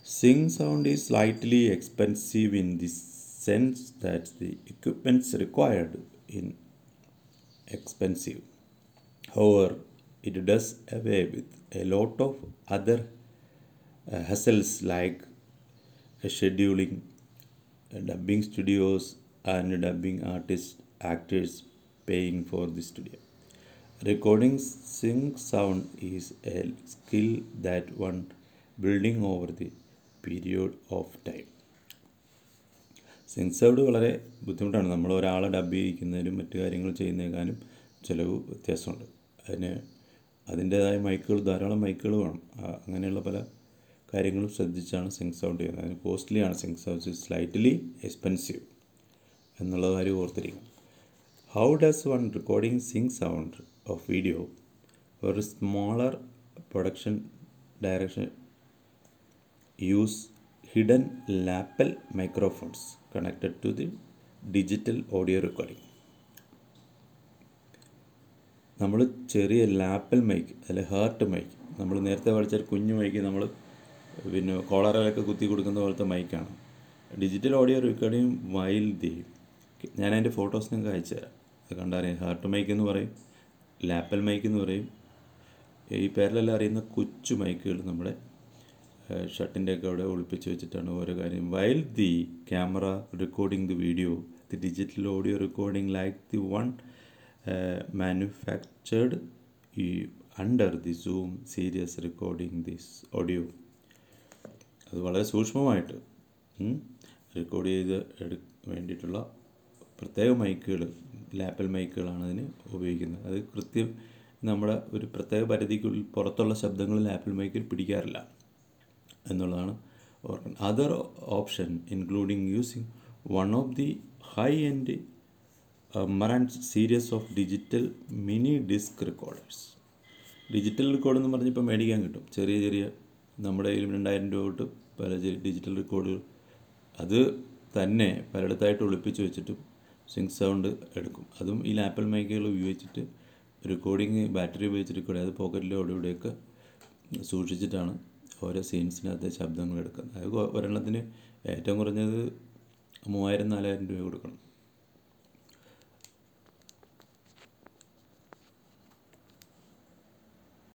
Sync sound is slightly expensive in the sense that the equipments required in expensive. However, it does away with a lot of other uh, hassles like uh, scheduling, uh, dubbing studios, and dubbing artists, actors paying for the studio. Recording sync sound is a skill that one building over the period of time. Sync sound വളരെ ബുദ്ധിമുട്ടാണ് നമ്മൾ ഒരാളെ dub ചെയ്യിക്കുന്നതിനും മറ്റു കാര്യങ്ങൾ ചെയ്യുന്നതിനേക്കാളും ചിലവ് വ്യത്യാസമുണ്ട് അതിന് അതിൻ്റേതായ മൈക്കുകൾ ധാരാളം മൈക്കുകൾ വേണം ആ, അങ്ങനെയുള്ള പല കാര്യങ്ങളും ശ്രദ്ധിച്ചാണ് സിങ്ക് സൗണ്ട് ചെയ്യുന്നത് അതിന് കോസ്റ്റ്ലിയാണ് സിങ്ക് സൗണ്ട് സ്ലൈറ്റ്ലി എക്സ്പെൻസീവ് എന്നുള്ള കാര്യം ഓർത്തിരിക്കും how does one recording sync sound of video ഒരു smaller production direction use hidden lapel microphones connected to the digital audio recording നമ്മൾ ചെറിയ ലാപ്പൽ മൈക്ക് അല്ലെ ഹാർട്ട് മൈക്ക് നമ്മൾ നേരത്തെ പഠിച്ച ഒരു കുഞ്ഞു മൈക്ക് നമ്മൾ പിന്നെ കോളറിലൊക്കെ കുത്തി കൊടുക്കുന്ന പോലത്തെ മൈക്കാണ് digital audio recording while the ഞാൻ അതിൻ്റെ ഫോട്ടോസ് നിങ്ങൾക്ക് അയച്ചു തരാം അത് കണ്ടറിയാം ഹാർട്ട് മൈക്ക് എന്ന് പറയും ലാപ്പൽ മൈക്ക് എന്ന് പറയും ഈ പേരിലെല്ലാം അറിയുന്ന കൊച്ചു മൈക്കുകൾ നമ്മുടെ ഷട്ടിൻ്റെ ഒക്കെ അവിടെ ഒളിപ്പിച്ച് വെച്ചിട്ടാണ് ഓരോ കാര്യം while the camera recording the video the digital audio recording like the one manufactured ഈ under the zoom serious recording this audio അത് വളരെ സൂക്ഷ്മമായിട്ട് റെക്കോർഡ് ചെയ്ത് എടു വേണ്ടിയിട്ടുള്ള പ്രത്യേക മൈക്കുകൾ ലാപ്പൽ മൈക്കുകളാണ് അതിന് ഉപയോഗിക്കുന്നത് അത് കൃത്യം നമ്മുടെ ഒരു പ്രത്യേക പരിധിക്കുള്ളിൽ പുറത്തുള്ള ശബ്ദങ്ങൾ ലാപ്പിൽ മൈക്കിൽ പിടിക്കാറില്ല എന്നുള്ളതാണ് ഓർക്കുന്നത് other option including using one of the high end Marantz series of digital mini disc recorders digital record എന്ന് പറഞ്ഞിപ്പോൾ മേടിക്കാൻ കിട്ടും ചെറിയ ചെറിയ നമ്മുടെ കയ്യിലും രണ്ടായിരം രൂപ തൊട്ട് പല ചെറിയ ഡിജിറ്റൽ റെക്കോർഡുകൾ അത് തന്നെ പലയിടത്തായിട്ട് ഒളിപ്പിച്ച് വെച്ചിട്ടും സിങ്ക് സൗണ്ട് എടുക്കും അതും ഈ ലാപ്പൽ മൈക്കുകൾ ഉപയോഗിച്ചിട്ട് റെക്കോർഡിങ് ബാറ്ററി ഉപയോഗിച്ച് റെക്കോർഡ് അത് പോക്കറ്റിലോ അവിടെ ഇവിടെയൊക്കെ സൂക്ഷിച്ചിട്ടാണ് ഓരോ സീൻസിനകത്തെ ശബ്ദങ്ങൾ എടുക്കുന്നത് അത് ഒരെണ്ണത്തിന് ഏറ്റവും കുറഞ്ഞത് മൂവായിരം നാലായിരം രൂപ കൊടുക്കണം